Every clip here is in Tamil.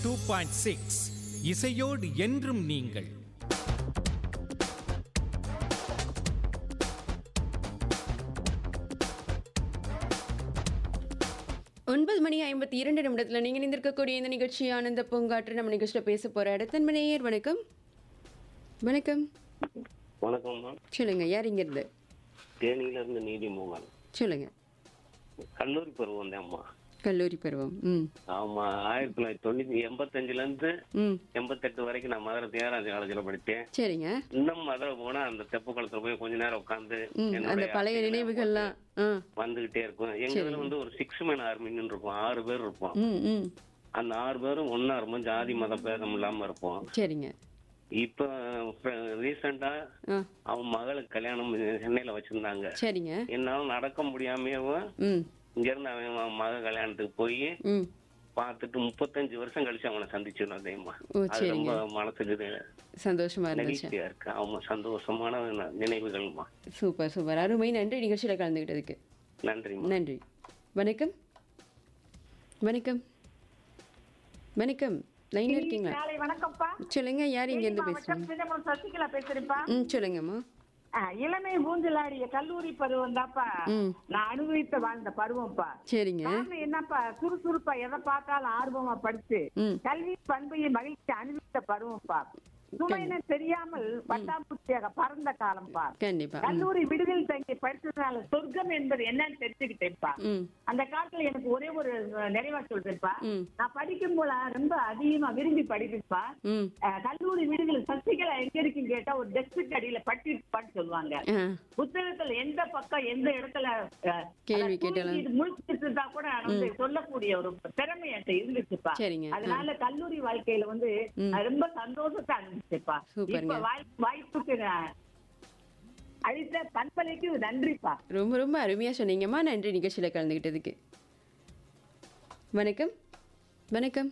டூ பாயிண்ட் சிக்ஸ் இசையோடு என்றும் நீங்கள் ஒன்பது மணி ஐம்பத்தி இரண்டு நிமிடத்தில் நீங்கள் நிந்திருக்கக்கூடிய இந்த நிகழ்ச்சி ஆனந்த பூங்காற்று நம்ம நிகழ்ச்சியில் பேச போகிற அடுத்த மணியர் வணக்கம் வணக்கம் வணக்கம்மா சொல்லுங்க யார் இங்கிருந்து தேனியில இருந்து நீதிமோகன் சொல்லுங்க கல்லூரி பருவம் தான் அம்மா கல்லூரி பருவம் ம் ஆமா ஆயிரத்தி தொள்ளாயிரத்தி தொண்ணூத்தி எண்பத்தஞ்சுல இருந்து ம் எண்பத்தெட்டு வரைக்கும் நான் மதுரை தியாகராஜ காலேஜ்ல படித்தேன் சரிங்க இன்னும் மதுரை போனா அந்த தெப்பு குளத்துல போய் கொஞ்ச நேரம் உட்காந்து ம் அந்த பழைய நினைவுகள்லாம் ஆ வந்துகிட்டே இருக்கும் எங்க இதுல வந்து ஒரு சிக்ஸ் மேன் ஆர்மின்னு இருக்கும் ஆறு பேர் இருப்போம் ம் ம் அந்த ஆறு பேரும் ஒன்னா இருப்போம் ஜாதி மத பேதம் இல்லாம இருப்போம் சரிங்க இப்ப ரீசெண்டா ஆ அவன் மகளுக்கு கல்யாணம் சென்னையில வச்சிருந்தாங்க சரிங்க என்னால நடக்க முடியாமையவும் ம் இங்க இருந்து அவன் மக கல்யாணத்துக்கு போய் ம் பார்த்துட்டு முப்பத்தஞ்சு வருஷம் கழிச்சு அவனை சந்திச்சிடும் அதேமா ஓ அது சரிங்க ரொம்ப மனசுக்கு இது சந்தோஷமா இருந்துச்சு நெகிழ்ச்சியா இருக்கு அவங்க சந்தோஷமான ந- நினைவுகள்மா சூப்பர் சூப்பர் அருமை நன்றி நிகழ்ச்சியில் கலந்துக்கிட்டதுக்கு நன்றிம்மா நன்றி வணக்கம் வணக்கம் வணக்கம் லைன்ல இருக்கீங்களா காலை வணக்கம்ப்பா சொல்லுங்க யார் இங்க இருந்து மாவட்டம் பேசுறீங்க சிதம்பரம் சசிகலா பேசுறேன்ப்பா ம் சொல்லுங்கம்மா ஆ, இளமை ஊஞ்சலாடிய கல்லூரி பருவம் தான்ப்பா ம். நான் அனுபவித்த வாழ்ந்த பருவம்ப்பா சரிங்க காரணம் என்னப்பா சுறுசுறுப்பா எதை பார்த்தாலும் ஆர்வமா படிச்சு ம் கல்வி பண்பையும் மகிழ்ச்சி அனுபவித்த பருவம்ப்பா சுமைன்னு தெரியாமல் பட்டாம்பூச்சியாக பறந்த காலம்ப்பா கண்டிப்பா ம் கல்லூரி விடுதல் தங்கி படிச்சதுனால சொர்க்கம் என்பது என்னன்னு தெரிஞ்சுக்கிட்டேன்ப்பா ம் அந்த காலத்துல எனக்கு ஒரே ஒரு அஹ், நிறைவா சொல்றேன்ப்பா ம் நான் படிக்கும் போல ரொம்ப அதிகமா விரும்பி படிப்பேன்ப்பா ம் அஹ் கல்லூரி வீடுகள் சசிகலா எங்க இருக்குன்னு கேட்டா ஒரு டெஸ்க் அடியில பட்டி இருப்பான்னு சொல்லுவாங்க ஆ புத்தகத்துல எந்த பக்கம் எந்த இடத்துல அஹ், கேள்வி அதாவது கேட்டாலும். இது முழிச்சிட்டு இருந்தா கூட நான் வந்து சொல்லக்கூடிய ஒரு திறமை என்கிட்ட இருந்துச்சுப்பா சரிங்க. அதனால கல்லூரி வாழ்க்கையில வந்து ம். நான் ரொம்ப சந்தோஷத்தை அனுப்பிச்சுப்பா சூப்பருங்க. இப்ப வாய்- வாய்ப்புக்கு நான் அளித்த பண்பலைக்கு நன்றிப்பா ரொம்ப ரொம்ப அருமையாக சொன்னீங்கம்மா நன்றி நிகழ்ச்சியில் கலந்துக்கிட்டதுக்கு வணக்கம் வணக்கம்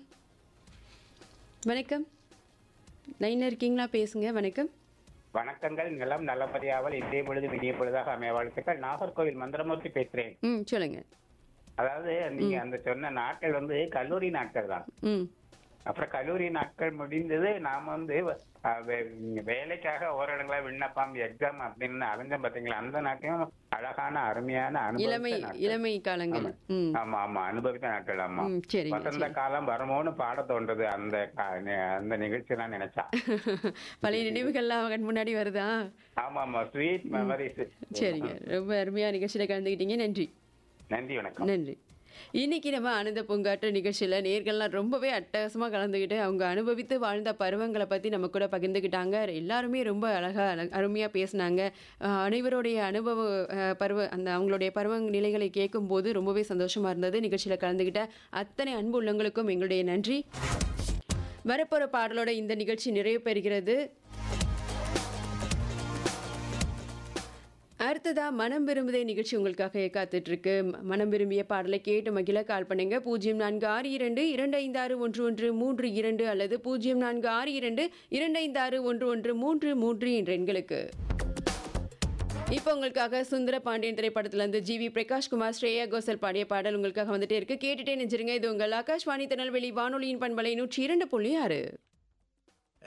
வணக்கம் லைனில் இருக்கீங்களா பேசுங்க வணக்கம் வணக்கங்கள் நிலம் நல்லபடியாவல் இன்றைய பொழுது விடிய பொழுதாக அமைய வாழ்த்துக்கள் நாகர்கோவில் மந்திரமூர்த்தி பேசுறேன் ம் சொல்லுங்க அதாவது நீங்க அந்த சொன்ன நாட்கள் வந்து கல்லூரி நாட்கள் தான் ம் அப்புறம் கல்லூரி நாட்கள் முடிந்தது நாம வந்து அஹ், வே- வேலைக்காக ஓரிடங்களா விண்ணப்பம் எக்ஸாம் அப்படின்னு அலைஞ்சோம் பாத்தீங்களா அந்த நாட்டையும் அழகான அருமையான இளமை அனுபவ நாட்கள். இளமை காலங்கள் ம் ஆமா ஆமா அனுபவித்த நாட்கள் ஆமா ம் சரிங்க வசந்த சரி. காலம் வருமோன்னு பாட தோன்றது அந்த கா- நெ- அந்த நிகழ்ச்சி எல்லாம் நினைச்சா பழைய நினைவுகள்லாம் கண் முன்னாடி வருதா ஆமா ஆமா ஸ்வீட் மெமரிஸ் சரிங்க ரொம்ப அருமையாக நிகழ்ச்சியில் கலந்துக்கிட்டீங்க நன்றி நன்றி வணக்கம் நன்றி இன்னைக்கு நம்ம ஆனந்த பூங்காற்று நிகழ்ச்சியில் நேர்கள்லாம் ரொம்பவே அட்டகாசமாக கலந்துக்கிட்டு அவங்க அனுபவித்து வாழ்ந்த பருவங்களை பற்றி நம்ம கூட பகிர்ந்துக்கிட்டாங்க எல்லாருமே ரொம்ப அழகாக அருமையாக பேசினாங்க அஹ் அனைவருடைய அனுபவ அஹ், பருவ அந்த அவங்களுடைய பருவ நிலைகளை கேட்கும்போது ரொம்பவே சந்தோஷமாக இருந்தது நிகழ்ச்சியில் கலந்துக்கிட்ட அத்தனை அன்பு உள்ளங்களுக்கும் எங்களுடைய நன்றி வரப்போகிற பாடலோட இந்த நிகழ்ச்சி நிறைவு பெறுகிறது அடுத்ததா மனம் விரும்புதே நிகழ்ச்சி உங்களுக்காக காத்துட்டு இருக்கு ம- மனம் விரும்பிய பாடலை கேட்டு மகிழ கால் பண்ணுங்க பூஜ்ஜியம் நான்கு ஆறு இரண்டு இரண்டு ஐந்து ஆறு ஒன்று ஒன்று மூன்று இரண்டு அல்லது பூஜ்ஜியம் நான்கு ஆறு இரண்டு இரண்டு ஐந்து ஆறு ஒன்று ஒன்று மூன்று மூன்று என்ற எண்களுக்கு இப்போ உங்களுக்காக சுந்தர பாண்டியன் திரைப்படத்திலிருந்து ஜி வி பிரகாஷ் குமார் ஸ்ரேயா கோசல் பாடிய பாடல் உங்களுக்காக வந்துட்டே இருக்கு கேட்டுட்டே நெஞ்சிருங்க இது உங்கள் ஆகாஷ்வாணி திருநெல்வேலி வானொலியின் பண்பலை நூற்றி இரண்டு புள்ளி ஆறு